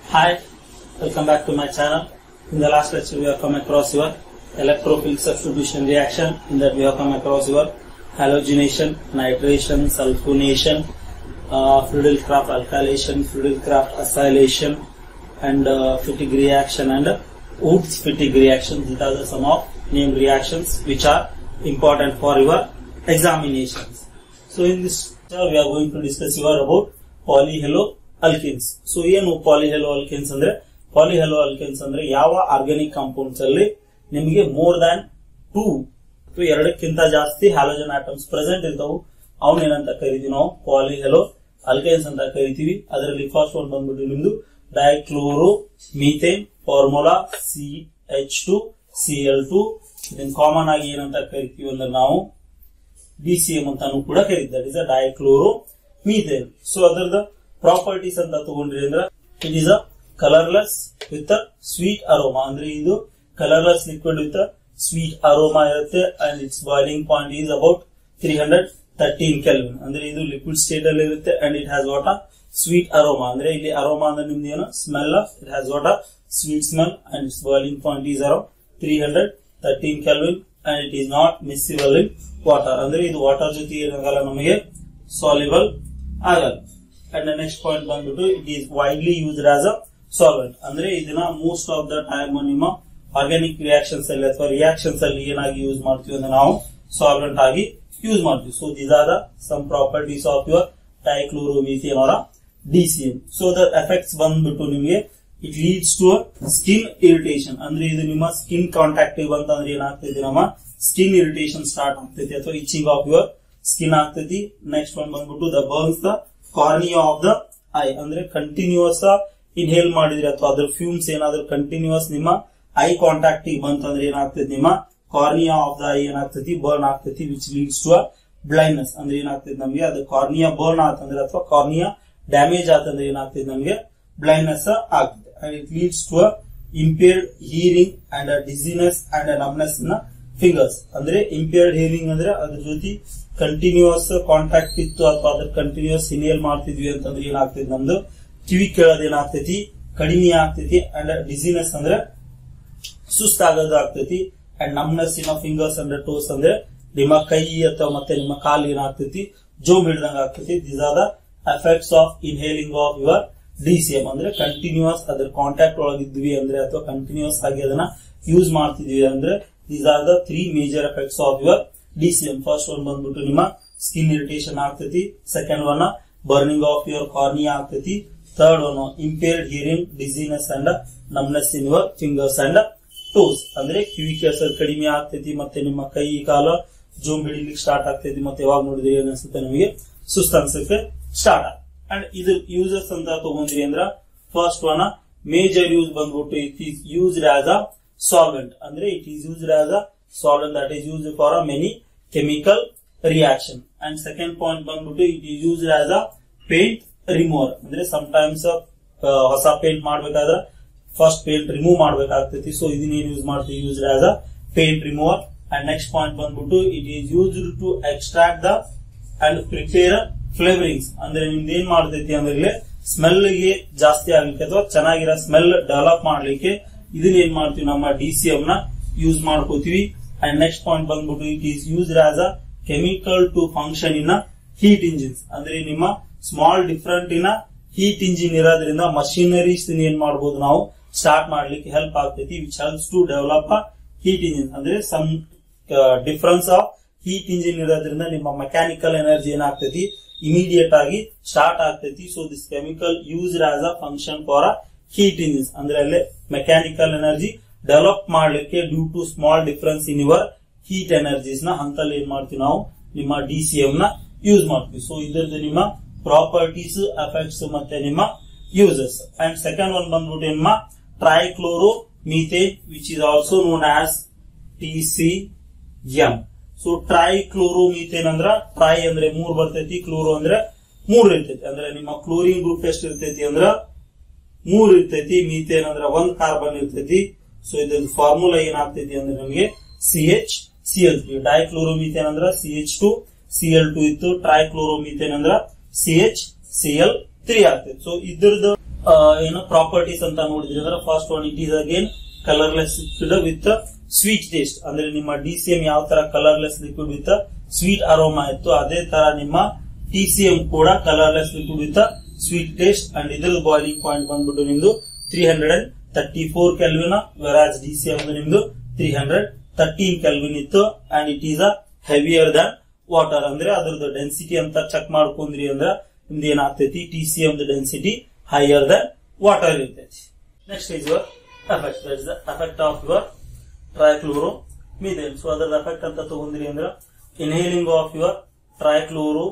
Hi, welcome back to my channel. In the last lecture, we have come across your electrophilic substitution reaction. In that, we have come across your halogenation, nitration, sulfonation, uh, Friedel-Crafts alkylation, Friedel-Crafts acylation, and uh, fatigue reaction and uh, Woods fatigue reaction. These are the some of named reactions which are important for your examinations. So in this lecture, we are going to discuss your about polyhalo alkenes. So ಏನು polyhalo alkenes ಅಂದ್ರೆ ಪಾಲಿಹೆಲೋ alkenes ಅಂದ್ರೆ ಯಾವ organic compounds ಅಲ್ಲಿ ನಿಮಗೆ more than two ಎರಡಕ್ಕಿಂತ ಜಾಸ್ತಿ halogen atoms present ಇರ್ತಾವು ಅವನ್ ಏನಂತ ಕರಿತೀವಿ ನಾವು ಪಾಲಿಹೆಲೋ ಅಲ್ಕೈನ್ಸ್ ಅಂತ ಕರಿತೀವಿ ಅದರಲ್ಲಿ ಫಸ್ಟ್ ಒನ್ ಬಂದ್ಬಿಟ್ಟು ನಿಮ್ದು dichloro methane formula C H two C L two ಇದನ್ನ ಕಾಮನ್ ಆಗಿ ಏನಂತ ಕರಿತೀವಿ ಅಂದ್ರೆ ನಾವು ಡಿ ಸಿ ಎಂ ಅಂತಾನು ಕೂಡ ಕರೀತಾರೆ is uh dichloro methane so ಅದರದ ಪ್ರಾಪರ್ಟೀಸ್ ಅಂತ ತಗೊಂಡ್ರಿ ಅಂದ್ರೆ it is a colourless with sweet aroma ಅಂದ್ರೆ ಇದು colourless liquid with sweet aroma ಇರುತ್ತೆ and its boiling point is about three hundred thirteen kelvin ಅಂದ್ರೆ ಇದು ಲಿಕ್ವಿಡ್ ಸ್ಟೇಟ್ ಅಲ್ಲಿ ಇರುತ್ತೆ and it has what a sweet aroma ಅಂದ್ರೆ ಇಲ್ಲಿ aroma ಅಂದ್ರೆ ನಿಮ್ದು ಏನು smell it has what a sweet smell and its boiling point is around three hundred thirteen kelvin and it is not miscible in water ಅಂದ್ರೆ ಇದು water ಜೊತೆ ಏನಾಗಲ್ಲ ನಮಗೆ ಸಾಲಿಬಲ್ ಆಗಲ್ಲ ಅಂಡ್ ನೆಕ್ಸ್ಟ್ ಪಾಯಿಂಟ್ ಬಂದ್ಬಿಟ್ಟು it is widely used as a solvent ಅಂದ್ರೆ ಇದನ್ನ most of the time ನಿಮ್ಮ ಆರ್ಗ್ಯಾನಿಕ್ ರಿಯಾಕ್ಷನ್ಸ್ ಅಲ್ಲಿ ಅಥವಾ ರಿಯಾಕ್ಷನ್ಸ್ ಅಲ್ಲಿ ಏನಾಗಿ ಯೂಸ್ ಮಾಡ್ತೀವಿ ಅಂದ್ರೆ ನಾವು ಸಾಲ್ವೆಂಟ್ ಆಗಿ ಯೂಸ್ ಮಾಡ್ತೀವಿ so these are the some properties of your dichloromethane ಅವರ ಡಿಸಿಎಂ ಸೊ ದ ಎಫೆಕ್ಟ್ಸ್ ಬಂದ್ಬಿಟ್ಟು ನಿಮಗೆ it leads to skin irritation ಅಂದ್ರೆ ಇದು ನಿಮ್ಮ ಸ್ಕಿನ್ ಕಾಂಟ್ಯಾಕ್ಟ್ ಬಂತಂದ್ರೆ ಏನಾಗ್ತೈತಿ ನಮ್ಮ ಸ್ಕಿನ್ ಇರಿಟೇಷನ್ ಸ್ಟಾರ್ಟ್ ಆಗ್ತೈತಿ ಅಥವಾ ಇಚಿಂಗ್ ಆಫ್ ಯುವರ್ ಸ್ಕಿನ್ ಆಗ್ತೈತಿ ನೆಕ್ಸ್ಟ್ ಒನ್ ಬಂದ್ಬಿಟ್ಟು the burns the cornea of the eye ಅಂದ್ರೆ ಕಂಟಿನ್ಯೂಸ್ ಇನ್ಹೇಲ್ ಮಾಡಿದ್ರೆ ಅಥವಾ ಅದ್ರ ಫ್ಯೂಮ್ಸ್ ಏನಾದ್ರೂ ಕಂಟಿನ್ಯೂಸ್ ನಿಮ್ಮ ಐ ಕಾಂಟ್ಯಾಕ್ಟ್ ಬಂತಂದ್ರೆ ಏನಾಗ್ತೈತಿ ನಿಮ್ಮ ಕಾರ್ನಿಯಾ ಆಫ್ ದ ಐ ಏನಾಗ್ತೈತಿ ಬರ್ನ್ ಆಗ್ತೈತಿ ವಿಚ್ ಲೀಡ್ಸ್ ಟು ಬ್ಲೈಂಡ್ನೆಸ್ ಅಂದ್ರೆ ಏನಾಗ್ತೈತಿ ನಮಗೆ ಅದು ಕಾರ್ನಿಯಾ ಬರ್ನ್ ಆತಂದ್ರೆ ಅಥವಾ ಕಾರ್ನಿಯಾ ಡ್ಯಾಮೇಜ್ ಆತಂದ್ರೆ ಏನಾಗ್ತೈತಿ ನಮಗೆ ಬ್ಲೈಂಡ್ನೆಸ್ ಆಗ್ತದೆ and it leads to impaired hearing and dizziness and numbness in fingers ಅಂದ್ರೆ ಇಂಪೇರ್ಡ್ ಹಿಯರಿಂಗ್ ಅಂದ್ರೆ ಅದ್ರ ಜೊತೆ ಕಂಟಿನ್ಯೂಸ್ ಕಾಂಟ್ಯಾಕ್ಟ್ ಇತ್ತು ಅಥವಾ ಅದ್ರ ಕಂಟಿನ್ಯೂಸ್ ಇನೇಲ್ ಮಾಡ್ತಿದ್ವಿ ಅಂತಂದ್ರೆ ಏನಾಗ್ತೈತಿ ನಮ್ದು ಕಿವಿ ಕೇಳೋದ್ ಏನಾಗ್ತೈತಿ ಕಡಿಮೆ ಆಗ್ತೈತಿ ಅಂಡ್ ಡಿಸಿನೆಸ್ ಅಂದ್ರೆ ಸುಸ್ತಾಗೋದು ಆಗ್ತೈತಿ and numbness in fingers and toes ಅಂದ್ರೆ ನಿಮ್ಮ ಕೈ ಅಥವಾ ಮತ್ತೆ ನಿಮ್ಮ ಕಾಲು ಏನಾಗ್ತೈತಿ ಜೋಮ್ ಹಿಡ್ದಂಗ ಆಗ್ತೈತಿ these are the effects of inhaling of your DCM ಅಂದ್ರೆ ಕಂಟಿನ್ಯೂಸ್ ಅದ್ರ ಕಾಂಟ್ಯಾಕ್ಟ್ ಒಳಗಿದ್ವಿ ಅಂದ್ರೆ ಅಥವಾ ಕಂಟಿನ್ಯೂಸ್ ಆಗಿ ಅದನ್ನ ಯೂಸ್ ಮಾಡ್ತಿದ್ವಿ ಅಂದ್ರೆ these are the three major effects of your DCM first one ಬಂದ್ಬಿಟ್ಟು ನಿಮ್ಮ ಸ್ಕಿನ್ ಇರಿಟೇಷನ್ ಆಗ್ತೈತಿ second one burning of your cornea ಆಗ್ತೈತಿ third one impaired hearing dizziness and numbness in your fingers and toes ಅಂದ್ರೆ ಕಿವಿ ಕೇಸರ್ ಕಡಿಮೆ ಆಗ್ತೈತಿ ಮತ್ತೆ ನಿಮ್ಮ ಕೈ ಕಾಲ ಜೋಮ್ ಹಿಡಿಲಿಕ್ಕೆ ಸ್ಟಾರ್ಟ್ ಆಗ್ತೈತಿ ಮತ್ತೆ ಯಾವಾಗ ನೋಡಿದ್ರಿ ಅನ್ಸುತ್ತೆ ನಮಗೆ ಸುಸ್ತ ಅನ್ಸಕ್ಕೆ ಸ್ಟಾರ್ಟ್ ಆಗ ಅಂಡ್ ಇದು ಯೂಸರ್ಸ್ ಅಂತ ತಗೊಂಡ್ರಿ ಅಂದ್ರ ಫಸ್ಟ್ ಒನ್ ಮೇಜರ್ ಯೂಸ್ ಬಂದ್ಬಿಟ್ಟು it is used as a solvent ಅಂದ್ರೆ it is used as a solvent that is used for a many chemical reaction and second point ಬಂದ್ಬಿಟ್ಟು it is used as a paint remover ಅಂದ್ರೆ some times ಹೊಸ paint ಮಾಡ್ಬೇಕಾದ್ರೆ first paint remove ಮಾಡ್ಬೇಕಾಗ್ತೈತಿ so ಇದನ್ನ ಏನ್ use ಮಾಡ್ತೀವಿ used as a paint remover and next point ಬಂದ್ಬಿಟ್ಟು it is used to extract the and prepare flavourings ಅಂದ್ರೆ ನಿಮ್ದು ಏನ್ ಮಾಡ್ತೈತಿ ಅಂದ್ರೆ ಇಲ್ಲಿ ಸ್ಮೆಲ್ ಗೆ ಜಾಸ್ತಿ ಆಗ್ಲಿಕ್ಕೆ ಅಥವಾ ಚೆನ್ನಾಗಿರೋ ಸ್ಮೆಲ್ ಡೆವಲಪ್ ಮಾಡ್ಲಿಕ್ಕೆ ಇದನ್ನ ಏನ್ ಮಾಡ್ತೀವಿ ನಮ್ಮ ಡಿ ಸಿ ಎಂ ನ ಯೂಸ್ ಮಾಡ್ಕೋತೀವಿ ಅಂಡ್ ನೆಕ್ಸ್ಟ್ ಪಾಯಿಂಟ್ ಬಂದ್ಬಿಟ್ಟು it is used as a chemical to function in heat engines ಅಂದ್ರೆ ನಿಮ್ಮ small different in heat engine ಇರೋದ್ರಿಂದ ಮಷಿನರೀಸ್ ಏನ್ ಮಾಡಬಹುದು ನಾವು ಸ್ಟಾರ್ಟ್ ಮಾಡ್ಲಿಕ್ಕೆ ಹೆಲ್ಪ್ ಆಗ್ತೈತಿ which helps to develop heat engine ಅಂದ್ರೆ some difference of heat engine ಇರೋದ್ರಿಂದ ನಿಮ್ಮ ಮೆಕ್ಯಾನಿಕಲ್ ಎನರ್ಜಿ ಏನಾಗ್ತೈತಿ ಇಮಿಡಿಯೇಟ್ ಆಗಿ ಸ್ಟಾರ್ಟ್ ಆಗ್ತೈತಿ so this chemical used as a function for a heat engines ಅಂದ್ರೆ ಅಲ್ಲೇ ಮೆಕ್ಯಾನಿಕಲ್ ಎನರ್ಜಿ ಡೆವಲಪ್ ಮಾಡ್ಲಿಕ್ಕೆ due to small difference in your heat energies ನ ಹಂತಲ್ಲಿ ಏನ್ ಮಾಡ್ತೀವಿ ನಾವು ನಿಮ್ಮ ಡಿ ಸಿ ಎಂ ನ ಯೂಸ್ ಮಾಡ್ತೀವಿ ಸೊ ಇದರದ್ದು ನಿಮ್ಮ ಪ್ರಾಪರ್ಟೀಸ್ ಎಫೆಕ್ಟ್ಸ್ ಮತ್ತೆ ನಿಮ್ಮ ಯೂಸಸ್ ಅಂಡ್ ಸೆಕೆಂಡ್ ಒನ್ ಬಂದ್ಬಿಟ್ಟು ನಿಮ್ಮ trichloro methane which is also known as T C M so trichloromethane ಅಂದ್ರ ಟ್ರೈ ಅಂದ್ರೆ ಮೂರ್ ಬರ್ತೈತಿ ಕ್ಲೋರೋ ಅಂದ್ರೆ ಮೂರ್ ಇರ್ತೈತಿ ಅಂದ್ರೆ ನಿಮ್ಮ ಕ್ಲೋರಿನ್ ಗ್ರೂಪ್ ಎಷ್ಟು ಇರ್ತೈತಿ ಅಂದ್ರ ಮೂರ್ ಇರ್ತೈತಿ ಮೀಥೇನ್ ಅಂದ್ರ ಒಂದ್ ಕಾರ್ಬನ್ ಇರ್ತೈತಿ ಸೊ ಇದ್ರ ಫಾರ್ಮುಲಾ ಏನಾಗ್ತೈತಿ ಅಂದ್ರೆ ನಮಗೆ C H C L three dichloromethane ಅಂದ್ರ C H two C L two ಇತ್ತು ಟ್ರೈಕ್ಲೋರೋಮೀಥೇನ್ ಅಂದ್ರ C H C L three ಆಗ್ತೈತಿ ಸೊ ಇದ್ರದ್ದು ಏನು ಪ್ರಾಪರ್ಟೀಸ್ ಅಂತ ನೋಡಿದ್ರಿ ಅಂದ್ರೆ first one it is again colourless liquid with sweet taste ಅಂದ್ರೆ ನಿಮ್ಮ ಡಿ ಸಿ ಎಂ ಯಾವ ತರ colourless liquid with sweet aroma ಇತ್ತು ಅದೇ ತರ ನಿಮ್ಮ ಟಿ ಸಿ ಎಂ ಕೂಡ colourless liquid with sweet taste and ಇದ್ರದ್ದು ಬಾಯ್ಲಿಂಗ್ ಪಾಯಿಂಟ್ ಬಂದ್ಬಿಟ್ಟು ನಿಮ್ದು three hundred and thirty four kelvin whereas D C M ನಿಮ್ದು ತ್ರೀ ಹಂಡ್ರೆಡ್ ತರ್ಟೀನ್ ಕೆಲ್ವಿನ್ ಇತ್ತು and it is a heavier than water ಅಂದ್ರೆ ಅದ್ರದ್ದು density ಅಂತ check ಮಾಡ್ಕೊಂಡ್ರಿ ಅಂದ್ರ ನಿಮ್ದು ಏನಾಗ್ತೈತಿ T C M density higher than water ಇರ್ತೈತಿ next is your effect that is the effect of your trichloro methane so ಅದರ ಎಫೆಕ್ಟ್ ಅಂತ ತಗೊಂಡ್ರಿ ಅಂದ್ರ inhaling of your trichloro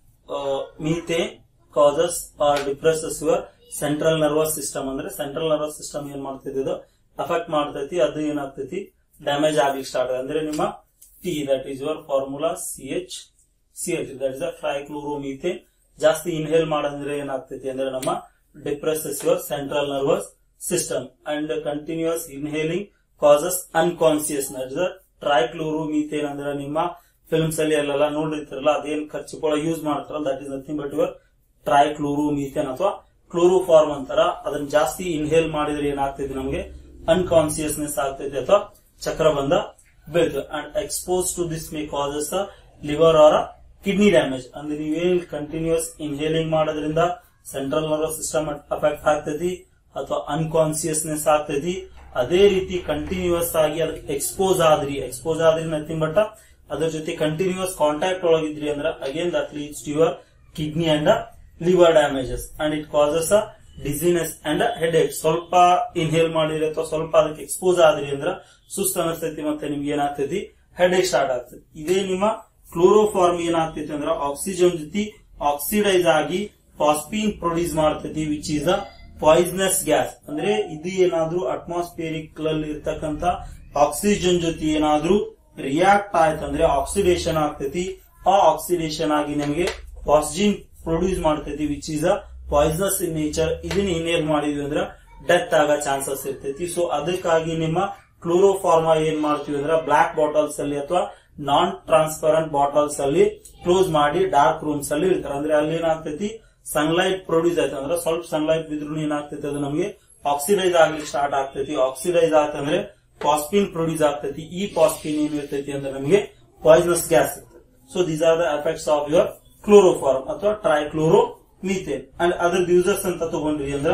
methane causes or ಡಿಪ್ರೆಸಸ್ your central nervous system ಅಂದ್ರೆ central nervous system ಏನ್ ಮಾಡ್ತೈತಿ ಇದು affect ಮಾಡ್ತೈತಿ ಅದು ಏನಾಗ್ತೈತಿ ಡ್ಯಾಮೇಜ್ ಆಗ್ಲಿಕ್ಕೆ ಸ್ಟಾರ್ಟ್ ಅಂದ್ರೆ ನಿಮ್ಮ T that is your formula C H C H that is trichloromethane ಜಾಸ್ತಿ ಇನ್ಹೇಲ್ ಮಾಡಂದ್ರೆ ಏನಾಗ್ತೈತಿ ಅಂದ್ರೆ ನಮ್ಮ depresses your central nervous system and continues inhaling causes unconsciousness trichloromethane ಅಂದ್ರೆ ನಿಮ್ಮ ಫಿಲ್ಮ್ಸ್ ಅಲ್ಲಿ ಅಲ್ಲೆಲ್ಲ ನೋಡಿರ್ತಾರಲ್ಲ ಅದೇನ್ ಖರ್ಚುಗಳ ಯೂಸ್ ಮಾಡ್ತಾರಲ್ಲ that is nothing but your trichloromethane ಅಥವಾ ಕ್ಲೋರೋಫಾರ್ಮ್ ಅಂತಾರ ಅದನ್ನ ಜಾಸ್ತಿ ಇನ್ಹೇಲ್ ಮಾಡಿದ್ರೆ ಏನಾಗ್ತೈತಿ ನಮಗೆ ಅನ್ಕಾನ್ಸಿಯಸ್ನೆಸ್ ಆಗ್ತೈತಿ ಅಥವಾ ಚಕ್ರಬಂಧ ಬೀಳ್ತದೆ and expose to this may causes liver or kidney damage ಅಂದ್ರೆ ನೀವೇನ್ ಕಂಟಿನ್ಯೂಸ್ ಇನ್ಹೇಲಿಂಗ್ ಮಾಡೋದ್ರಿಂದ ಸೆಂಟ್ರಲ್ ನರ್ವಸ್ ಸಿಸ್ಟಮ್ ಅಫೆಕ್ಟ್ ಆಗ್ತೈತಿ ಅಥವಾ ಅನ್ಕಾನ್ಸಿಯಸ್ನೆಸ್ ಆಗ್ತೈತಿ ಅದೇ ರೀತಿ ಕಂಟಿನ್ಯೂಸ್ ಆಗಿ ಅದಕ್ಕೆ ಎಕ್ಸ್ಪೋಸ್ ಆದ್ರಿ ಎಕ್ಸ್ಪೋಸ್ ಆದ್ರಿ ನಥಿಂಗ್ ಬಟ್ ಅದ್ರ ಜೊತೆ ಕಂಟಿನ್ಯೂಸ್ ಕಾಂಟ್ಯಾಕ್ಟ್ ಒಳಗಿದ್ರಿ ಅಂದ್ರೆ again that leads to your kidney and liver damages and it causes a dizziness and headache ಸ್ವಲ್ಪ ಇನ್ಹೇಲ್ ಮಾಡಿದ್ರೆ ಅಥವಾ ಸ್ವಲ್ಪ ಅದಕ್ಕೆ ಎಕ್ಸ್ಪೋಸ್ ಆದ್ರಿ ಅಂದ್ರ ಸುಸ್ತು ಅನಿಸ್ತೈತಿ ಮತ್ತೆ ನಿಮ್ಗೆ ಏನಾಗ್ತೈತಿ ಹೆಡ್ ಏಕ್ ಸ್ಟಾರ್ಟ್ ಆಗ್ತೈತಿ ಇದೇ ನಿಮ್ಮ ಕ್ಲೋರೋಫಾರ್ಮ್ ಏನಾಗ್ತೈತಿ ಅಂದ್ರೆ ಆಕ್ಸಿಜನ್ ಜೊತೆ ಆಕ್ಸಿಡೈಸ್ ಆಗಿ ಫಾಸ್ಪೀನ್ ಪ್ರೊಡ್ಯೂಸ್ ಮಾಡ್ತೈತಿ which is a poisonous gas ಅಂದ್ರೆ ಇದು ಏನಾದ್ರೂ ಅಟ್ಮಾಸ್ಫಿಯರಿಕ್ ಅಲ್ಲಿ ಇರ್ತಕ್ಕಂತ ಆಕ್ಸಿಜನ್ ಜೊತೆ ಏನಾದ್ರೂ ರಿಯಾಕ್ಟ್ ಆಯ್ತಂದ್ರೆ ಆಕ್ಸಿಡೇಷನ್ ಆಗ್ತೈತಿ ಆ ಆಕ್ಸಿಡೇಷನ್ ಆಗಿ ನಮಗೆ ಪಾಸ್ಜಿನ್ ಪ್ರೊಡ್ಯೂಸ್ ಮಾಡ್ತೈತಿ which is a poisonous in nature ಇದನ್ನ ಇನ್ಹೇಲ್ ಮಾಡಿದ್ವಿ ಅಂದ್ರೆ ಡೆತ್ ಆಗೋ ಚಾನ್ಸಸ್ ಇರ್ತೈತಿ ಸೊ ಅದಕ್ಕಾಗಿ ನಿಮ್ಮ ಕ್ಲೋರೋಫಾರ್ಮಾ ಏನ್ ಮಾಡ್ತೀವಿ ಅಂದ್ರೆ ಬ್ಲಾಕ್ ಬಾಟಲ್ಸ್ ಅಲ್ಲಿ ಅಥವಾ ನಾನ್ ಟ್ರಾನ್ಸ್ಪರೆಂಟ್ ಬಾಟಲ್ಸ್ ಅಲ್ಲಿ ಕ್ಲೋಸ್ ಮಾಡಿ ಡಾರ್ಕ್ ರೂಮ್ಸ್ ಅಲ್ಲಿ ಇರ್ತಾರೆ ಅಂದ್ರೆ ಅಲ್ಲಿ ಏನಾಗ್ತೈತಿ ಸನ್ಲೈಟ್ ಪ್ರೊಡ್ಯೂಸ್ ಆಯ್ತು ಅಂದ್ರೆ ಸ್ವಲ್ಪ ಸನ್ಲೈಟ್ ಬಿದ್ರು ಏನಾಗ್ತೈತಿ ಅದು ನಮಗೆ ಆಕ್ಸಿಡೈಸ್ ಆಗ್ಲಿಕ್ಕೆ ಸ್ಟಾರ್ಟ್ ಆಗ್ತೈತಿ ಆಕ್ಸಿಡೈಸ್ ಆತಂದ್ರೆ ಪಾಸ್ಪಿನ್ ಪ್ರೊಡ್ಯೂಸ್ ಆಗ್ತೈತಿ ಈ ಪಾಸ್ಪಿನ್ ಏನ್ ಇರ್ತೈತಿ ಅಂದ್ರೆ ನಮಗೆ ಪಾಯ್ಸನಸ್ ಗ್ಯಾಸ್ ಇರ್ತೈತಿ so these are the effects of your chloroform ಅಥವಾ ಟ್ರೈಕ್ಲೋರೋ ಮೀಥೇನ್ ಅಂಡ್ ಅದರ ಯೂಸರ್ಸ್ ಅಂತ ತಗೊಂಡ್ರಿ ಅಂದ್ರ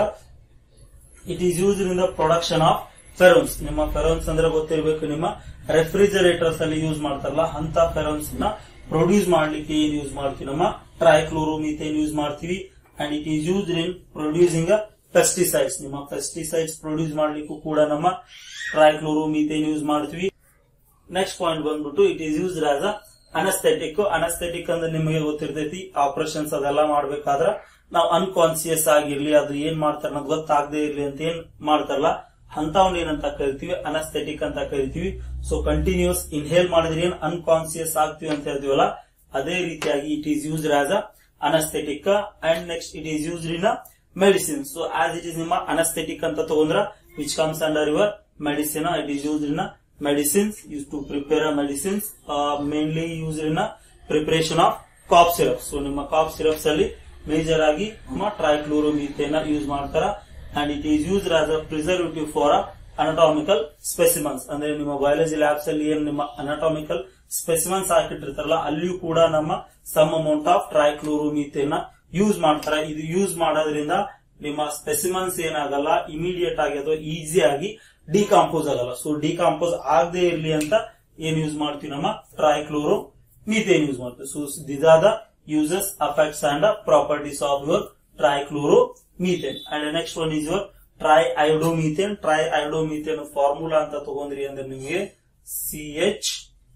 it is use in the production of freons ನಿಮ್ಮ ಫೆರೋನ್ಸ್ ಅಂದ್ರೆ ಗೊತ್ತಿರಬೇಕು ನಿಮ್ಮ ರೆಫ್ರಿಜರೇಟರ್ಸ್ ಅಲ್ಲಿ ಯೂಸ್ ಮಾಡ್ತಾರಲ್ಲ ಅಂತ ಫೆರೋನ್ಸ್ ನ ಪ್ರೊಡ್ಯೂಸ್ ಮಾಡ್ಲಿಕ್ಕೆ ಏನ್ ಯೂಸ್ ಮಾಡ್ತೀವಿ ನಮ್ಮ ಟ್ರೈಕ್ಲೋರೋಮೀಥೇನ್ ಯೂಸ್ ಮಾಡ್ತೀವಿ and it is use in producing pesticides ನಿಮ್ಮ ಪೆಸ್ಟಿಸೈಡ್ಸ್ ಪ್ರೊಡ್ಯೂಸ್ ಮಾಡ್ಲಿಕ್ಕೂ ಕೂಡ ನಮ್ಮ ಟ್ರೈಕ್ಲೋರೋಮೀಥೇನ್ ಯೂಸ್ ಮಾಡ್ತೀವಿ ನೆಕ್ಸ್ಟ್ ಪಾಯಿಂಟ್ ಬಂದ್ಬಿಟ್ಟು it is used as a anaesthetic anaesthetic ಅಂದ್ರೆ ನಿಮಗೆ ಗೊತ್ತಿರ್ತೈತಿ ಆಪರೇಷನ್ಸ್ ಅದೆಲ್ಲ ಮಾಡ್ಬೇಕಾದ್ರ ನಾವು ಅನ್ಕಾನ್ಸಿಯಸ್ ಆಗಿರ್ಲಿ ಅದು ಏನ್ ಮಾಡ್ತಾರ ನಮ್ಗೆ ಗೊತ್ತಾಗದೆ ಇರ್ಲಿ ಅಂತ ಏನ್ ಮಾಡ್ತಾರಲ್ಲ ಅಂತವನ್ನ ಏನಂತ ಕರಿತೀವಿ ಅನಸ್ಥೆಟಿಕ್ ಅಂತ ಕರಿತೀವಿ ಸೊ ಕಂಟಿನ್ಯೂಸ್ ಇನ್ಹೇಲ್ ಮಾಡಿದ್ರೆ ಏನ್ ಅನ್ಕಾನ್ಸಿಯಸ್ ಆಗ್ತೀವಿ ಅಂತ ಹೇಳ್ತೀವಲ್ಲ ಅದೇ ರೀತಿಯಾಗಿ it is used as a anaesthetic and next it is used in a medicine so as it is ನಿಮ್ಮ ಅನಸ್ಥೆಟಿಕ್ ಅಂತ ತಗೊಂಡ್ರ which comes under your medicine it is used in medicines used to prepare medicines uh, mainly used in a preparation of cough syrup so ನಿಮ್ಮ cough syrups ಅಲ್ಲಿ major ಆಗಿ ನಮ್ಮ trichloromethane use ಮಾಡ್ತಾರ and it is use as a preservative for anatomical specimens ಅಂದ್ರೆ ನಿಮ್ಮ biology labs ಅಲ್ಲಿ ಏನ್ ನಿಮ್ಮ ಅನಟಾಮಿಕಲ್ ಸ್ಪೆಸಿಮನ್ಸ್ ಹಾಕಿಟ್ಟಿರ್ತಾರಲ್ಲ ಅಲ್ಲಿಯೂ ಕೂಡ ನಮ್ಮ some amount of trichloromethane use ಮಾಡ್ತಾರ ಇದು ಯೂಸ್ ಮಾಡೋದ್ರಿಂದ ನಿಮ್ಮ ಸ್ಪೆಸಿಮನ್ಸ್ ಏನಾಗಲ್ಲ ಇಮಿಡಿಯೇಟ್ ಆಗಿ ಅಥವಾ ಈಸಿ ಆಗಿ ಡಿಕಾಂಪೋಸ್ ಆಗಲ್ಲ ಸೊ ಡಿಕಾಂಪೋಸ್ ಆಗದೆ ಇರ್ಲಿ ಅಂತ ಏನ್ ಯೂಸ್ ಮಾಡ್ತೀವಿ ನಮ್ಮ ಟ್ರೈಕ್ಲೋರೋ ಮೀಥೇನ್ ಯೂಸ್ ಮಾಡ್ತೀವಿ so this are the uses affects and properties of your trichloro methane and next one is your triiodomethane triiodomethane formula ಅಂತ ತಗೊಂಡ್ರಿ ಅಂದ್ರೆ ನಿಮಗೆ C H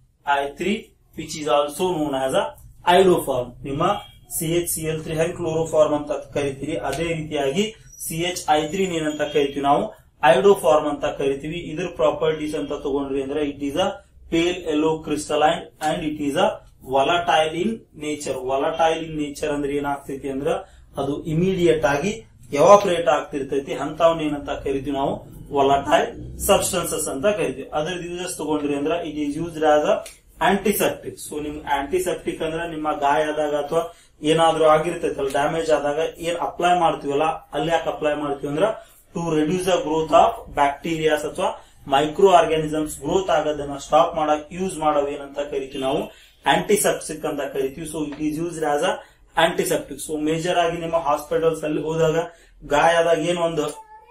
I three which is also known as a iodoform ನಿಮ್ಮ C H C L three ಹೆಂಗ್ chloroform ಅಂತ ಕರಿತೀರಿ ಅದೇ ರೀತಿಯಾಗಿ ಸಿ ಎಚ್ ಐ ತ್ರೀ ಏನಂತ ಕರಿತೀವಿ ನಾವು ಐಡೋಫಾರ್ಮ್ ಅಂತ ಕರಿತೀವಿ ಇದ್ರ ಪ್ರಾಪರ್ಟೀಸ್ ಅಂತ ತಗೊಂಡ್ರಿ ಅಂದ್ರೆ it is a pale yellow crystalline and it is a volatile in nature volatile in nature ಅಂದ್ರೆ ಏನಾಗ್ತೈತಿ ಅಂದ್ರ ಅದು ಇಮಿಡಿಯೇಟ್ ಆಗಿ ಎವಾಪರೇಟ್ ಆಗ್ತಿರ್ತೈತಿ ಅಂತವನ್ನ ಏನಂತ ಕರಿತೀವಿ ನಾವು ವಲಟೈಲ್ ಸಬ್ಸ್ಟೆನ್ಸಸ್ ಅಂತ ಕರಿತೀವಿ ಅದ್ರ ಯೂಸಸ್ ತಗೊಂಡ್ರಿ ಅಂದ್ರೆ it is used as a antiseptic so ನಿಮ್ ಆಂಟಿಸೆಪ್ಟಿಕ್ ಅಂದ್ರೆ ನಿಮ್ಮ ಗಾಯ ಆದಾಗ ಅಥವಾ ಏನಾದ್ರೂ ಆಗಿರ್ತೈತಲ್ಲ ಡ್ಯಾಮೇಜ್ ಆದಾಗ ಏನ್ ಅಪ್ಲೈ ಮಾಡ್ತೀವಲ್ಲ ಅಲ್ಲಿ ಯಾಕೆ ಅಪ್ಲೈ ಮಾಡ್ತೀವಿ ಅಂದ್ರ to reduce the growth of bacterias ಅಥವಾ ಮೈಕ್ರೋ ಆರ್ಗ್ಯಾನಿಸಮ್ಸ್ ಗ್ರೋತ್ ಆಗೋದನ್ನ ಸ್ಟಾಪ್ ಮಾಡಕ್ ಯೂಸ್ ಮಾಡೋ ಏನಂತ ಕರಿತೀವಿ ನಾವು ಆಂಟಿಸೆಪ್ಟಿಕ್ ಅಂತ ಕರಿತೀವಿ so it is used as a antiseptic so major ಆಗಿ ನಿಮ್ಮ ಹಾಸ್ಪಿಟಲ್ಸ್ ಅಲ್ಲಿ ಹೋದಾಗ ಗಾಯ ಆದಾಗ ಏನ್ ಒಂದು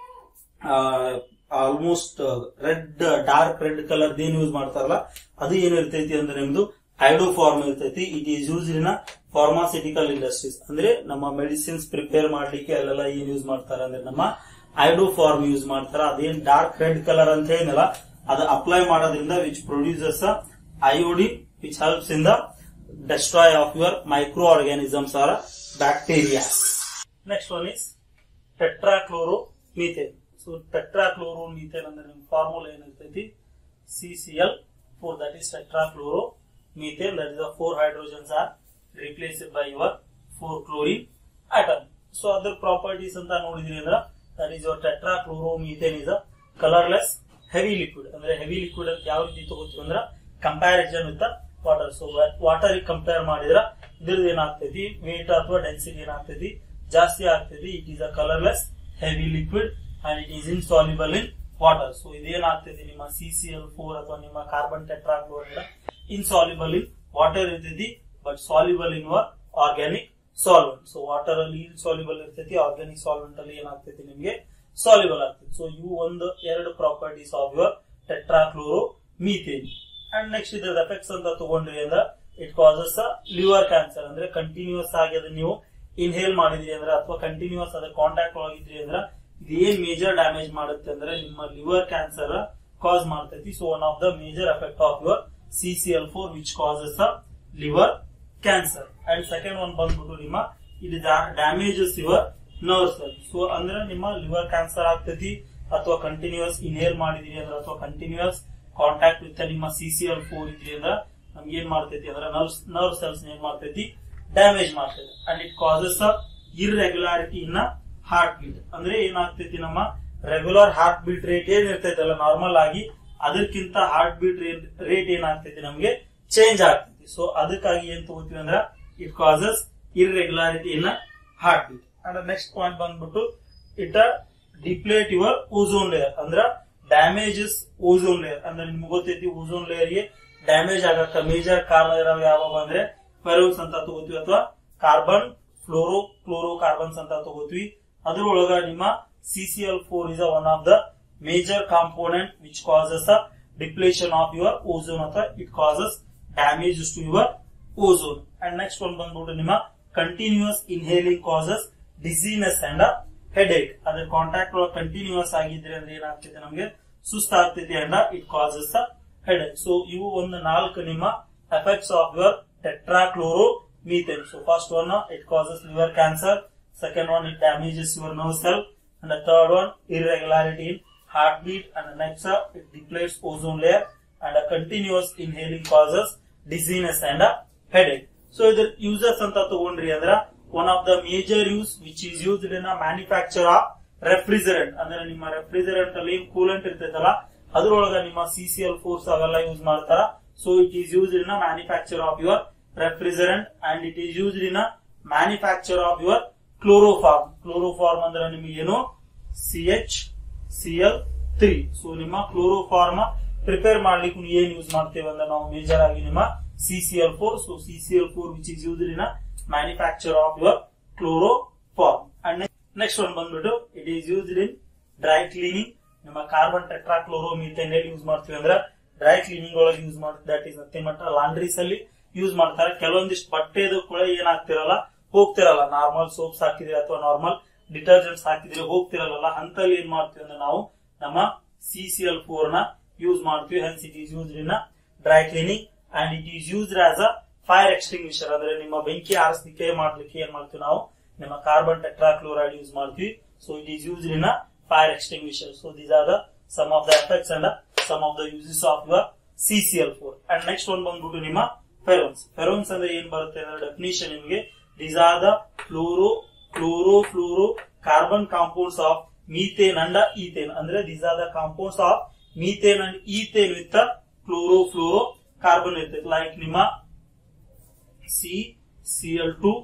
almost red dark red colour ಏನ್ ಯೂಸ್ ಮಾಡ್ತಾರಲ್ಲ ಅದು ಏನ್ ಇರ್ತೈತಿ ಅಂದ್ರೆ ನಿಮ್ದು ಐಡೋಫಾರ್ಮ್ ಇರ್ತೈತಿ it is use in pharmaceutical industries ಅಂದ್ರೆ ನಮ್ಮ ಮೆಡಿಸಿನ್ಸ್ ಪ್ರಿಪೇರ್ ಮಾಡ್ಲಿಕ್ಕೆ ಅಲ್ಲೆಲ್ಲ ಏನ್ ಯೂಸ್ ಮಾಡ್ತಾರೆ ಅಂದ್ರೆ ನಮ್ಮ ಐಡೋಫಾರ್ಮ್ ಯೂಸ್ ಮಾಡ್ತಾರ ಅದೇನ್ ಡಾರ್ಕ್ ರೆಡ್ ಕಲರ್ ಅಂತ ಏನಲ್ಲ ಅದು ಅಪ್ಲೈ ಮಾಡೋದ್ರಿಂದ which produces iodine which helps in the destroy of your micro organisms or bacterias next one is tetrachloro methane so tetrachloro methane ಅಂದ್ರೆ ನಿಮ್ ಫಾರ್ಮುಲಾ ಏನಿರ್ತೈತಿ C C L four that is tetrachloro methane that is the four hydrogens are replaced by your four chlorine atom so other properties ಅಂತ ನೋಡಿದ್ರಿ ಅಂದ್ರ that is your tetrachloromethane is a colorless heavy liquid ಅಂದ್ರೆ heavy liquid ಅಂತ ಯಾವ ರೀತಿ ತಗೋತೀವಿ ಅಂದ್ರ comparison with water so water compare ಮಾಡಿದ್ರ ಇದ್ರದ್ದು ಏನಾಗ್ತೈತಿ ವೇಟ್ ಅಥವಾ ಡೆನ್ಸಿಟಿ ಏನಾಗ್ತೈತಿ ಜಾಸ್ತಿ ಆಗ್ತೈತಿ it is a colourless heavy liquid and it is insoluble in water so ಇದೇನಾಗ್ತೈತಿ ನಿಮ್ಮ ಸಿ ಸಿ ಎಲ್ ಫೋರ್ ಅಥವಾ ನಿಮ್ಮ carbon tetrachloride insoluble in water ಇರ್ತೈತಿ but soluble in your organic solvent so water ಅಲ್ಲಿ insoluble ಇರ್ತೈತಿ organic solvent ಅಲ್ಲಿ ಏನಾಗ್ತೈತಿ ನಿಮ್ಗೆ ಸಾಲ್ಯುಬಲ್ ಆಗ್ತೈತಿ ಸೊ ಇವು ಒಂದು ಎರಡು properties of your tetrachloro methane and next ಇದ್ರ ಎಫೆಕ್ಟ್ಸ್ ಅಂತ ತಗೊಂಡ್ರಿ ಅಂದ್ರೆ ಇಟ್ ಕಾಸಸ್ ಲಿವರ್ ಕ್ಯಾನ್ಸರ್ ಅಂದ್ರೆ ಕಂಟಿನ್ಯೂಸ್ ಆಗಿ ಅದನ್ನ ನೀವು ಇನ್ಹೇಲ್ ಮಾಡಿದ್ರಿ ಅಂದ್ರೆ ಅಥವಾ ಕಂಟಿನ್ಯೂಸ್ ಅದ್ರ ಕಾಂಟ್ಯಾಕ್ಟ್ ಒಳಗಿದ್ರಿ ಅಂದ್ರೆ ಇದು ಏನ್ ಮೇಜರ್ ಡ್ಯಾಮೇಜ್ ಮಾಡುತ್ತೆ ಅಂದ್ರೆ ನಿಮ್ಮ ಲಿವರ್ ಕ್ಯಾನ್ಸರ್ ಕಾಸ್ ಮಾಡ್ತೈತಿ so one of the major effect of your C C L four which causes a liver cancer and second one ಬಂದ್ಬಿಟ್ಟು ನಿಮ್ಮ ಇದು damages your nerve cell so ಅಂದ್ರೆ ನಿಮ್ಮ ಲಿವರ್ ಕ್ಯಾನ್ಸರ್ ಆಗ್ತೈತಿ ಅಥವಾ ಕಂಟಿನ್ಯೂಸ್ ಇನ್ಹೇಲ್ ಮಾಡಿದಿರಿ ಅಂದ್ರೆ ಅಥವಾ ಕಂಟಿನ್ಯೂಸ್ ಕಾಂಟ್ಯಾಕ್ಟ್ ವಿತ್ ನಿಮ್ಮ ಸಿ ಸಿ ಎಲ್ ಫೋರ್ ಇದ್ರಿ ಅಂದ್ರೆ ನಮ್ಗೆ ಏನ್ ಮಾಡ್ತೈತಿ ಅಂದ್ರೆ ನರ್ವ್ ನರ್ವ್ ಸೆಲ್ಸ್ ಏನ್ ಮಾಡ್ತೈತಿ ಡ್ಯಾಮೇಜ್ ಮಾಡ್ತೈತಿ and it causes a irregularity in heartbeat ಅಂದ್ರೆ ಏನಾಗ್ತೈತಿ ನಮ್ಮ ರೆಗ್ಯುಲರ್ ಹಾರ್ಟ್ ಬೀಟ್ ರೇಟ್ ಏನ್ ಇರ್ತೈತಲ್ಲ ನಾರ್ಮಲ್ ಆಗಿ ಅದಕ್ಕಿಂತ ಹಾರ್ಟ್ ಬೀಟ್ ರೇಟ್ ಏನಾಗ್ತೈತಿ ನಮ್ಗೆ ಚೇಂಜ್ ಆಗ್ತೈತಿ ಸೊ ಅದಕ್ಕಾಗಿ ಏನ್ ತಗೋತೀವಿ ಅಂದ್ರ it causes irregularity in heartbeat and next point ಬಂದ್ಬಿಟ್ಟು it deplete your ozone layer ಅಂದ್ರ ಡ್ಯಾಮೇಜಸ್ ಓಝೋನ್ ಲೇಯರ್ ಅಂದ್ರೆ ನಿಮ್ಗೆ ಗೊತ್ತೈತಿ ಓಝೋನ್ ಲೇಯರ್ ಗೆ ಡ್ಯಾಮೇಜ್ ಆಗಕ್ಕ ಮೇಜರ್ ಕಾರಣ ಇರೋವು ಯಾವ ಅಂದ್ರೆ ಫೆರೋನ್ಸ್ ಅಂತ ತಗೋತೀವಿ ಅಥವಾ ಕಾರ್ಬನ್ ಫ್ಲೋರೋ ಕ್ಲೋರೋ ಕಾರ್ಬನ್ಸ್ ಅಂತ ತಗೋತೀವಿ ಅದ್ರೊಳಗ ನಿಮ್ಮ C C L four is one of the major component which causes a depletion of your ozone ಅಥವಾ it causes damages to your ozone and next ಒಂದು ಬಂದ್ಬಿಟ್ಟು ನಿಮ್ಮ continues inhaling causes dizziness and headache ಅದ್ರ contact ಒಳಗೆ continues ಆಗಿದ್ರೆ ಅಂದ್ರೆ ಏನಾಗ್ತೈತೆ ನಮಗೆ ಸುಸ್ತಾಗ್ತೈತಿ and it causes headache so ಇವು ಒಂದು ನಾಲ್ಕು ನಿಮ್ಮ effects of your tetrachloro methane. So first one, uh, it causes liver cancer. Second one, it damages your nerve cell. And the third one, irregularity in heartbeat. And the next, uh, it depletes ozone layer. And a continuous inhaling causes dizziness and a headache. So the users ಅಂತ ತಗೊಂಡ್ರಿ ಅಂದ್ರ one of the major use which is used in manufacture of refrigerant ಅಂದ್ರೆ ನಿಮ್ಮ refrigerant ಅಲ್ಲಿ coolant ಇರ್ತೈತಲ್ಲ ಅದ್ರೊಳಗ ನಿಮ್ಮ C C L fours ಅವೆಲ್ಲ ಯೂಸ್ ಮಾಡ್ತಾರ so it is used in manufacture of your refrigerant and it is used in a manufacture of your chloroform chloroform ಅಂದ್ರೆ ನಿಮಗೆ ಏನು C H C L three so ನಿಮ್ಮ chloroform prepare ಮಾಡ್ಲಿಕ್ಕೆ ನೀವು ಏನ್ use ಮಾಡ್ತೇವೆ ಅಂದ್ರೆ ನಾವು ಮೇಜರ್ ಆಗಿ ನಿಮ್ಮ C C L four so C C L four which is used in manufacture of your chloroform and next one ಬಂದ್ಬಿಟ್ಟು it is used in dry cleaning ನಿಮ್ಮ ಕಾರ್ಬನ್ ಟೆಟ್ರಾಕ್ಲೋರೋ ಮೀಥೇನ್ ಎಲ್ಲಿ use ಮಾಡ್ತೀವಿ ಅಂದ್ರೆ dry cleaning ಒಳಗೆ use ಮಾಡ್ತೀವಿ that is nothing but laundries ಅಲ್ಲಿ use ಮಾಡ್ತಾರೆ ಕೆಲವೊಂದಿಷ್ಟು ಬಟ್ಟೆದು ಕೂಡ ಏನಾಗ್ತಿರಲ್ಲ ಹೋಗ್ತಿರಲ್ಲ ನಾರ್ಮಲ್ ಸೋಪ್ಸ್ ಹಾಕಿದ್ರೆ ಅಥವಾ ನಾರ್ಮಲ್ ಡಿಟರ್ಜೆಂಟ್ಸ್ ಹಾಕಿದ್ರೆ ಹೋಗ್ತಿರಲ್ಲ ಅಂತಲ್ಲಿ ಏನ್ ಮಾಡ್ತೀವಿ ಅಂದ್ರೆ ನಾವು ನಮ್ಮ ಸಿ ಸಿ ಎಲ್ ಫೋರ್ ನ ಯೂಸ್ ಮಾಡ್ತೀವಿ hence it is used in dry cleaning and it is used as a fire extinguisher ಅಂದ್ರೆ ನಿಮ್ಮ ಬೆಂಕಿ ಆರಿಸಲಿಕ್ಕೆ ಮಾಡ್ಲಿಕ್ಕೆ ಏನ್ ಮಾಡ್ತೀವಿ ನಾವು ನಿಮ್ಮ ಕಾರ್ಬನ್ ಟೆಟ್ರಾಕ್ಲೋರೈಡ್ ಯೂಸ್ ಮಾಡ್ತೀವಿ so it is used in fire extinguisher so these are the some of the effects and some of the uses of your C C L four and next one ಬಂದ್ಬಿಟ್ಟು ನಿಮ್ಮ ಫೆರೋನ್ಸ್ ಫೆರೋನ್ಸ್ ಅಂದ್ರೆ ಏನ್ ಬರುತ್ತೆ ಅಂದ್ರೆ definition ನಿಮಗೆ these are the fluoro chloro fluoro carbon compounds of methane and ethane ಅಂದ್ರೆ these are the compounds of methane and ethane with chloro fluoro carbon ಇರ್ತೈತೆ like ನಿಮ್ಮ C C L two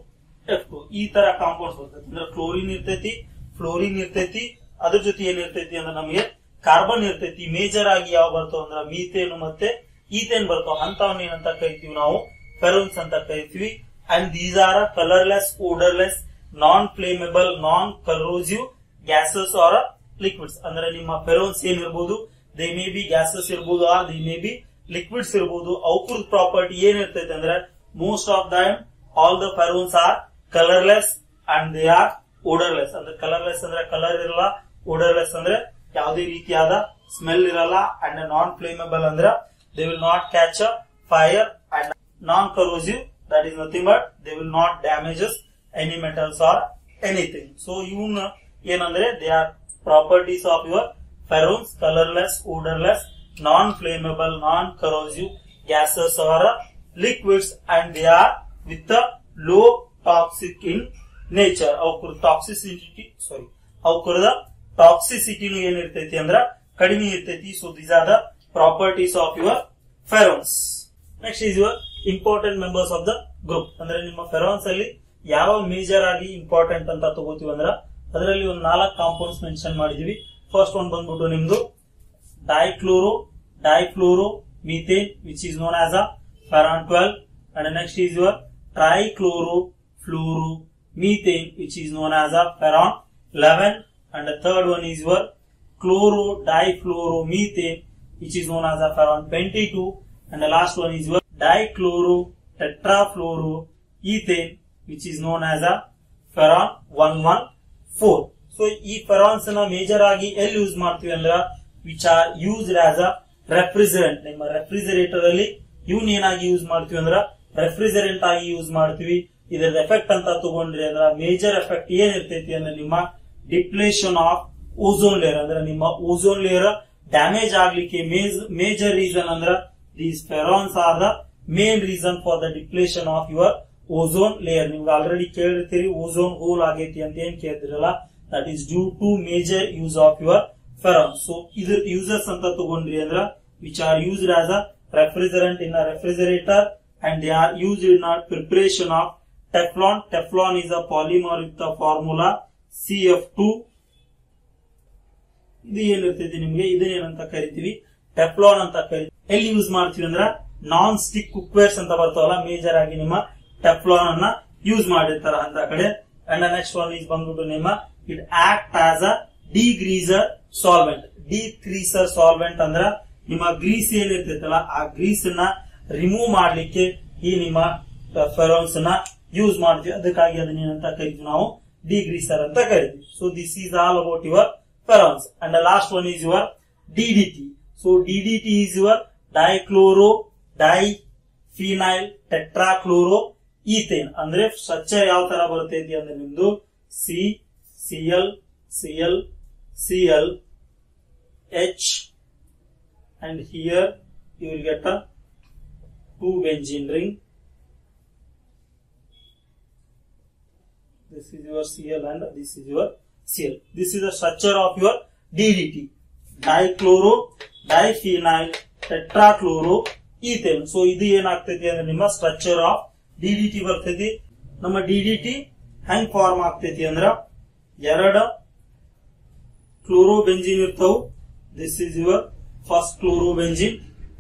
F two ಈ ತರ compounds ಬರ್ತೈತಿ ಅಂದ್ರೆ chlorine ಇರ್ತೈತಿ fluorine ಇರ್ತೈತಿ ಅದ್ರ ಜೊತೆ ಏನ್ ಇರ್ತೈತಿ ಅಂದ್ರೆ ನಮಗೆ ಕಾರ್ಬನ್ ಇರ್ತೈತಿ ಮೇಜರ್ ಆಗಿ ಯಾವ ಬರ್ತಾವ ಅಂದ್ರ ಮೀಥೇನ್ ಮತ್ತೆ ಈಥೇನ್ ಬರ್ತಾವ ಅಂತವನ್ನ ಏನಂತ ಕರಿತೀವಿ ನಾವು ಫೆರೋನ್ಸ್ ಅಂತ ಕರಿತೀವಿ and these are colourless odourless non flammable non corrosive gases or liquids ಅಂದ್ರೆ ನಿಮ್ಮ ಫೆರೋನ್ಸ್ ಏನ್ ಇರ್ಬೋದು ದೇ ಮೇ ಬಿ ಗ್ಯಾಸಸ್ ಇರ್ಬೋದು or they may be liquids ಇರ್ಬೋದು ಅವಕೃತ್ ಪ್ರಾಪರ್ಟಿ ಏನ್ ಇರ್ತೈತೆ ಅಂದ್ರೆ most of them all the freons are colourless and they are odourless ಅಂದ್ರೆ ಕಲರ್ಲೆಸ್ ಅಂದ್ರೆ ಕಲರ್ ಇರಲ್ಲ ಓಡರ್ಲೆಸ್ ಅಂದ್ರೆ ಯಾವುದೇ ರೀತಿಯಾದ ಸ್ಮೆಲ್ ಇರಲ್ಲ ಅಂಡ್ ನಾನ್ ಫ್ಲೇಮೇಬಲ್ ಅಂದ್ರೆ they will not catch a fire and non corrosive that is nothing but they will not damages any metals or anything so ಇವನ್ ಏನಂದ್ರೆ they are properties of your freons colourless odourless non flammable non corrosive gases or liquids and they are with low toxic in nature ಅವಕ್ಕರ toxicity sorry ಅವಕ್ಕರದ ಟಾಕ್ಸಿಸಿಟಿನು ಏನಿರ್ತೈತಿ ಅಂದ್ರ ಕಡಿಮೆ ಇರ್ತೈತಿ so these are the properties of your freons next is your important members of the group ಅಂದ್ರೆ ನಿಮ್ಮ ಫೆರೋನ್ಸ್ ಅಲ್ಲಿ ಯಾವ ಮೇಜರ್ ಆಗಿ ಇಂಪಾರ್ಟೆಂಟ್ ಅಂತ ತಗೋತೀವಿ ಅಂದ್ರ ಅದರಲ್ಲಿ ಒಂದು ನಾಲ್ಕು ಕಾಂಪೌಂಡ್ಸ್ ಮೆನ್ಷನ್ ಮಾಡಿದೀವಿ ಫಸ್ಟ್ ಒಂದ್ ಬಂದ್ಬಿಟ್ಟು ನಿಮ್ದು dichloro difluoro methane which is known as a furan 12 and next is your trichloro fluoro methane which is known as a furan 11 and the third one is your chloro difluoro methane which is known as a furan 22 and the last one is your dichloro tetrafluoro ethane which is known as a furan 114 so ಈ freons ನ major ಆಗಿ ಎಲ್ಲಿ use ಮಾಡ್ತೀವಿ ಅಂದ್ರ which are used as a refrigerant ನಿಮ್ಮ refrigerator ಅಲ್ಲಿ ಇವನ್ ಏನಾಗಿ ಯೂಸ್ ಮಾಡ್ತೀವಿ ಅಂದ್ರ ರೆಫ್ರಿಜರೆಂಟ್ ಆಗಿ ಯೂಸ್ ಮಾಡ್ತೀವಿ ಇದರದ ಎಫೆಕ್ಟ್ ಅಂತ ತಗೊಂಡ್ರಿ ಅಂದ್ರ ಮೇಜರ್ ಎಫೆಕ್ಟ್ ಏನ್ ಇರ್ತೈತಿ ಅಂದ್ರೆ ನಿಮ್ಮ ಡಿಪ್ಲೇಷನ್ ಆಫ್ ಓಝೋನ್ ಲೇಯರ್ ಅಂದ್ರೆ ನಿಮ್ಮ ಓಝೋನ್ ಲೇಯರ್ ಡ್ಯಾಮೇಜ್ ಆಗ್ಲಿಕ್ಕೆ ಮೇಜರ್ ರೀಸನ್ ಅಂದ್ರ these freons are the main reason for the depletion of your ozone layer ನೀವು ಆಲ್ರೆಡಿ ಕೇಳಿರ್ತೀರಿ ಓಝೋನ್ ಹೋಲ್ ಆಗೈತಿ ಅಂತ ಏನ್ ಕೇಳಿದ್ರಲ್ಲ that is due to major use of your freon so ಇದ್ರ users ಅಂತ ತಗೊಂಡ್ರಿ ಅಂದ್ರ which are used as a refrigerant in a refrigerator and they are used in a preparation of Teflon Teflon is a polymer with the formula C F two ಇದು ಏನಿರ್ತೈತಿ ನಿಮ್ಗೆ ಇದನ್ನೇನಂತ ಕರಿತೀವಿ Teflon ಅಂತ ಕರಿತೀವಿ ಎಲ್ಲಿ ಯೂಸ್ ಮಾಡ್ತೀವಿ ಅಂದ್ರ ನಾನ್ ಸ್ಟಿಕ್ ಕುಕ್ವೇರ್ಸ್ ಅಂತ ಬರ್ತಾವಲ್ಲ ಮೇಜರ್ ಆಗಿ ನಿಮ್ಮ ಟೆಫ್ಲಾನ್ ಅನ್ನ ಯೂಸ್ ಮಾಡಿರ್ತಾರ ಅಂತ ಕಡೆ ಅಂಡ್ ನೆಕ್ಸ್ಟ್ ಒನ್ ಈಸ್ ಬಂದ್ಬಿಟ್ಟು ನಿಮ್ಮ it act as a degreaser solvent decreaser solvent ಅಂದ್ರ ನಿಮ್ಮ ಗ್ರೀಸ್ ಏನಿರ್ತೈತಲ್ಲ ಆ ಗ್ರೀಸ್ ನ ರಿಮೂವ್ ಮಾಡ್ಲಿಕ್ಕೆ ಈ ನಿಮ್ಮ ಫೆರೋನ್ಸ್ ನ ಯೂಸ್ ಮಾಡ್ತೀವಿ ಅದಕ್ಕಾಗಿ ಅದನ್ನ ಏನಂತ ಕರಿತೀವಿ ನಾವು ಡಿಗ್ರೀಸರ್ ಅಂತ ಕರಿತೀವಿ so this is all about your freons and last one is your DDT so DDT is your dichloro diphenyl tetrachloro ethane ಅಂದ್ರೆ ಸ್ಟ್ರಕ್ಚರ್ ಯಾವ ತರ ಬರ್ತೈತಿ ಅಂದ್ರೆ ನಿಮ್ದು C CL CL CL H and here you will get a two benzene ring this is your Cl and this is your Cl this is the structure of your DDT dichloro diphenyl tetrachloro ethane so ಇದು ಏನಾಗ್ತೈತಿ ಅಂದ್ರೆ ನಿಮ್ಮ structure of DDT ಬರ್ತೈತಿ ನಮ್ಮ DDT ಹೆಂಗ್ form ಆಗ್ತೈತಿ ಅಂದ್ರ ಎರಡ ಕ್ಲೋರೋ ಬೆಂಜಿನ್ ಇರ್ತಾವ this is your first chlorobenzene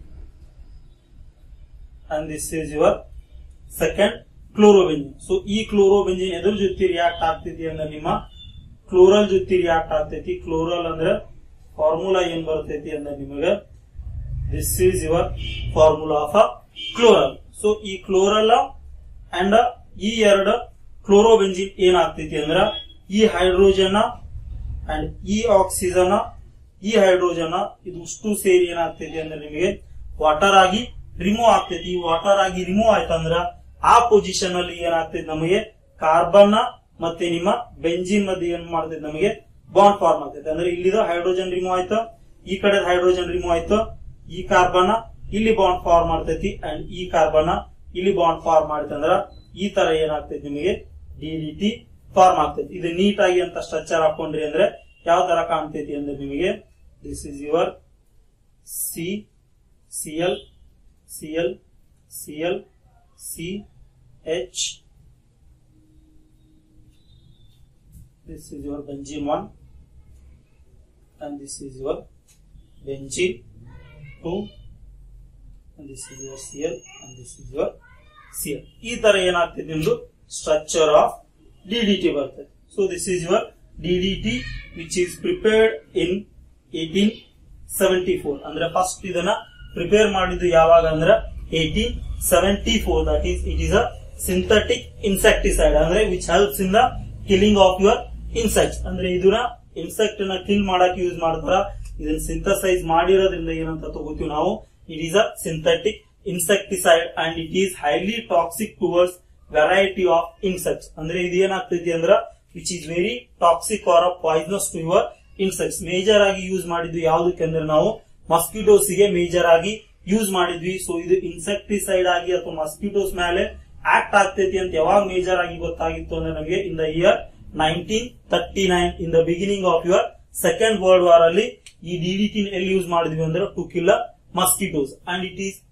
and this is your second chlorobenzene. So ಈ chlorobenzene ಎದ್ರ ಜೊತೆ ರಿಯಾಕ್ಟ್ ಆಗ್ತೈತಿ ಅಂದ್ರೆ ನಿಮ್ಮ ಕ್ಲೋರಲ್ ಜೊತೆ ರಿಯಾಕ್ಟ್ ಆಗ್ತೈತಿ ಕ್ಲೋರಲ್ ಅಂದ್ರೆ ಫಾರ್ಮುಲಾ ಏನ್ ಬರ್ತೈತಿ ಅಂದ್ರೆ ನಿಮಗೆ this is your formula of a chloral so ಈ ಕ್ಲೋರಲ್ ಅಂಡ್ ಈ ಎರಡು ಕ್ಲೋರೋಬೆಂಜಿನ್ ಏನಾಗ್ತೈತಿ ಅಂದ್ರ ಈ ಹೈಡ್ರೋಜನ್ ಅಂಡ್ ಈ ಆಕ್ಸಿಜನ್ ಈ ಹೈಡ್ರೋಜನ್ ಇದು ಇಷ್ಟು ಸೇರಿ ಏನಾಗ್ತೈತಿ ಅಂದ್ರೆ ನಿಮಗೆ ವಾಟರ್ ಆಗಿ ರಿಮೂವ್ ಆಗ್ತೈತಿ ಈ ವಾಟರ್ ಆಗಿ ರಿಮೂವ್ ಆಯ್ತಂದ್ರ ಆ ಪೊಸಿಷನ್ ಅಲ್ಲಿ ಏನಾಗ್ತೈತಿ ನಮಗೆ ಕಾರ್ಬನ್ ಮತ್ತೆ ನಿಮ್ಮ ಬೆಂಜಿನ್ ಮಧ್ಯೆ ಏನ್ ಮಾಡ್ತೈತಿ ನಮಗೆ ಬಾಂಡ್ ಫಾರ್ಮ್ ಆಗ್ತೈತಿ ಅಂದ್ರೆ ಇಲ್ಲಿದ ಹೈಡ್ರೋಜನ್ ರಿಮೂವ್ ಆಯ್ತು ಈ ಕಡೆ ಹೈಡ್ರೋಜನ್ ರಿಮೂವ್ ಆಯ್ತು ಈ ಕಾರ್ಬನ್ ಇಲ್ಲಿ ಬಾಂಡ್ ಫಾರ್ಮ್ ಮಾಡ್ತೈತಿ ಅಂಡ್ ಈ ಕಾರ್ಬನ್ ಇಲ್ಲಿ ಬಾಂಡ್ ಫಾರ್ಮ್ ಮಾಡ್ತಂದ್ರ ಈ ತರ ಏನಾಗ್ತೈತಿ ನಿಮಗೆ ಡಿ ಡಿ ಟಿ ಫಾರ್ಮ್ ಆಗ್ತೈತಿ ಇದು ನೀಟಾಗಿ ಅಂತ ಸ್ಟ್ರಕ್ಚರ್ ಹಾಕೊಂಡ್ರಿ ಅಂದ್ರೆ ಯಾವ ತರ ಕಾಣ್ತೈತಿ ಅಂದ್ರೆ ನಿಮಗೆ this is your C, Cl, Cl, Cl, C, H, this is your benzene 1 and this is your benzene 2 and this is your Cl and this is your Cl ಈ ತರ ಏನಾಗ್ತದೆ ನಿಮ್ದು ಸ್ಟ್ರಕ್ಚರ್ ಆಫ್ ಡಿಡಿಟಿ ಬರ್ತದೆ so this is your DDT which is prepared in eighteen seventy four ಅಂದ್ರೆ first ಇದನ್ನ prepare ಮಾಡಿದ್ದು ಯಾವಾಗ ಅಂದ್ರೆ eighteen seventy four that is it is a synthetic insecticide ಅಂದ್ರೆ which helps in the killing of your insects ಅಂದ್ರೆ ಇದನ್ನ insect ನ kill ಮಾಡಕ್ ಯೂಸ್ ಮಾಡ್ತಾರ ಇದನ್ನ ಸಿಂಥಸೈಸ್ ಮಾಡಿರೋದ್ರಿಂದ ಏನಂತ ತಗೋತೀವಿ ನಾವು it is a synthetic insecticide and it is highly toxic towards variety of insects ಅಂದ್ರೆ ಇದು ಏನಾಗ್ತೈತಿ ಅಂದ್ರ which is very toxic or poisonous to your insects major ಆಗಿ ಯೂಸ್ ಮಾಡಿದ್ವಿ ಯಾವ್ದಕ್ಕೆ ಅಂದ್ರೆ ನಾವು ಮಸ್ಕಿಟೋಸ್ ಗೆ ಮೇಜರ್ ಆಗಿ ಯೂಸ್ ಮಾಡಿದ್ವಿ ಸೊ ಇದು ಇನ್ಸೆಕ್ಟಿಸೈಡ್ ಆಗಿ ಅಥವಾ ಮಸ್ಕಿಟೋಸ್ ಮೇಲೆ ಆಕ್ಟ್ ಆಗ್ತೈತಿ ಅಂತ ಯಾವಾಗ ಮೇಜರ್ ಆಗಿ ಗೊತ್ತಾಗಿತ್ತು ಅಂದ್ರೆ ನಮಗೆ in the year nineteen thirty nine in the beginning of your second world war ಅಲ್ಲಿ ಈ ಡಿಡಿಟಿ ಎಲ್ಲಿ ಯೂಸ್ ಮಾಡಿದ್ವಿ ಅಂದ್ರೆ to kill mosquitoes and it is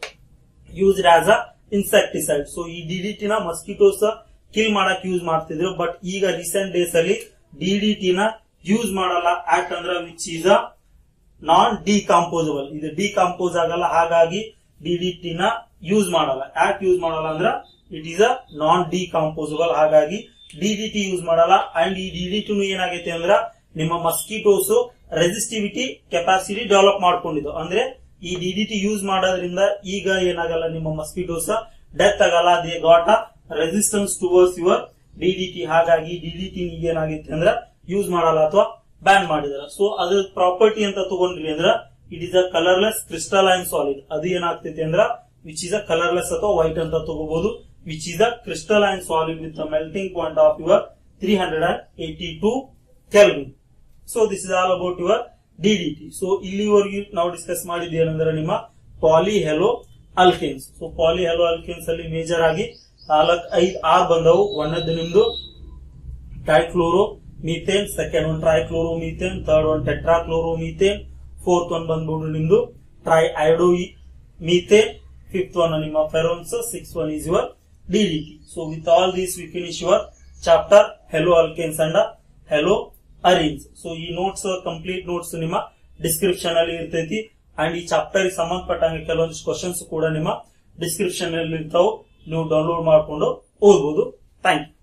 used as a insecticide so ಈ ಡಿಡಿಟಿ ನ ಮಸ್ಕಿಟೋಸ್ ಕಿಲ್ ಮಾಡಕ್ ಯೂಸ್ ಮಾಡ್ತಿದ್ರು but ಈಗ ರೀಸೆಂಟ್ ಡೇಸ್ ಅಲ್ಲಿ ಡಿಡಿಟಿ ನ ಯೂಸ್ ಮಾಡಲ್ಲ ಯಾಕಂದ್ರೆ ಅಂದ್ರೆ ವಿಚ್ ಈಸ್ ಅ ನಾನ್ ಡಿಕಾಂಪೋಸಬಲ್ ಇದು ಡಿಕಾಂಪೋಸ್ ಆಗಲ್ಲ ಹಾಗಾಗಿ ಡಿಡಿಟಿ ನ ಯೂಸ್ ಮಾಡಲ್ಲ ಯಾಕೆ ಯೂಸ್ ಮಾಡಲ್ಲ ಅಂದ್ರ it is a non decomposable ಹಾಗಾಗಿ ಡಿಡಿಟಿ ಯೂಸ್ ಮಾಡಲ್ಲ ಅಂಡ್ ಈ ಡಿಡಿಟಿ ಏನಾಗೈತೆ ಅಂದ್ರ ನಿಮ್ಮ ಮಸ್ಕಿಟೋಸ್ ರೆಸಿಸ್ಟಿವಿಟಿ ಕೆಪಾಸಿಟಿ ಡೆವಲಪ್ ಮಾಡ್ಕೊಂಡಿದ್ದು ಅಂದ್ರೆ ಈ ಡಿಡಿಟಿ ಯೂಸ್ ಮಾಡೋದ್ರಿಂದ ಈಗ ಏನಾಗಲ್ಲ ನಿಮ್ಮ ಮಸ್ಕಿಟೋಸ್ ಡೆತ್ ಆಗಲ್ಲ they got a resistance towards your DDT ಹಾಗಾಗಿ ಡಿಡಿಟಿ ಏನಾಗೈತೆ ಅಂದ್ರ ಯೂಸ್ ಮಾಡಲ್ಲ ಅಥವಾ ಬ್ಯಾನ್ ಮಾಡಿದಾರೆ ಸೊ ಅದ್ರ ಪ್ರಾಪರ್ಟಿ ಅಂತ ತಗೊಂಡ್ರಿ ಅಂದ್ರ it is a colourless crystalline solid ಅದು ಏನಾಗ್ತೈತಿ ಅಂದ್ರ ವಿಚ್ ಇಸ್ ಅ ಕಲರ್ಲೆಸ್ ಅಥವಾ ವೈಟ್ ಅಂತ ತಗೋಬಹುದು which is a crystalline solid with melting point of your three hundred and eighty two kelvin so this is all about your DDT so ಇಲ್ಲಿವರೆಗೂ ನಾವು discuss ಮಾಡಿದ್ದು ಏನಂದ್ರೆ ನಿಮ್ಮ poly halo alkanes so poly halo alkanes ಅಲ್ಲಿ major ಆಗಿ ನಾಲ್ಕು ಐದು ಆರ್ ಬಂದವು ಒಂದದ್ದು ನಿಮ್ದು trichloro methane second one trichloro methane third one tetrachloro methane fourth one ಬಂದ್ಬಿಟ್ಟು ನಿಮ್ದು tri iodo methane fifth one ನಿಮ್ಮ freons six one is your DDT so with all these we finish your chapter halo alkanes and halo arenes so ಈ notes complete notes ನಿಮ್ಮ description ಅಲ್ಲಿ ಇರ್ತೈತಿ and ಈ chapter ಸಂಬಂಧಪಟ್ಟಂಗೆ ಕೆಲವೊಂದಿಷ್ಟು questions ಕೂಡ ನಿಮ್ಮ ಡಿಸ್ಕ್ರಿಪ್ಷನ್ ಅಲ್ಲಿ ಇರ್ತಾವ ನೀವು ಡೌನ್ಲೋಡ್ ಮಾಡ್ಕೊಂಡು ಓದ್ಬೋದು ಥ್ಯಾಂಕ್ ಯು